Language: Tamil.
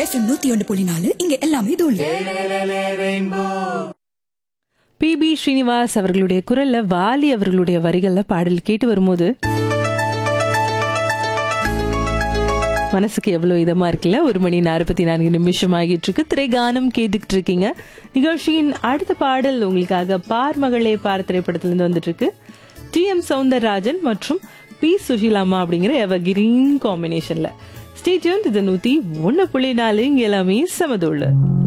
எஃப்எம் நூத்தி ஒன்று புள்ளி நாலு இங்க எல்லாமே தூள் பி பி ஸ்ரீனிவாஸ் அவர்களுடைய குரல்ல வாலி அவர்களுடைய வரிகள்ல பாடல் கேட்டு வரும்போது மனசுக்கு எவ்வளவு இதமா இருக்குல்ல ஒரு மணி நாற்பத்தி நான்கு நிமிஷம் ஆகிட்டு இருக்கு திரைகானம் கேட்டுக்கிட்டு இருக்கீங்க நிகழ்ச்சியின் அடுத்த பாடல் உங்களுக்காக பார் மகளே பார் திரைப்படத்திலிருந்து வந்துட்டு இருக்கு டி எம் சவுந்தரராஜன் மற்றும் பி சுஷிலாமா அப்படிங்கிற எவ கிரீன் காம்பினேஷன்ல ஸ்டேட்யூன் இது நூத்தி ஒன்னு புள்ளி நாலு இங்க எல்லாமே சமதுள்ள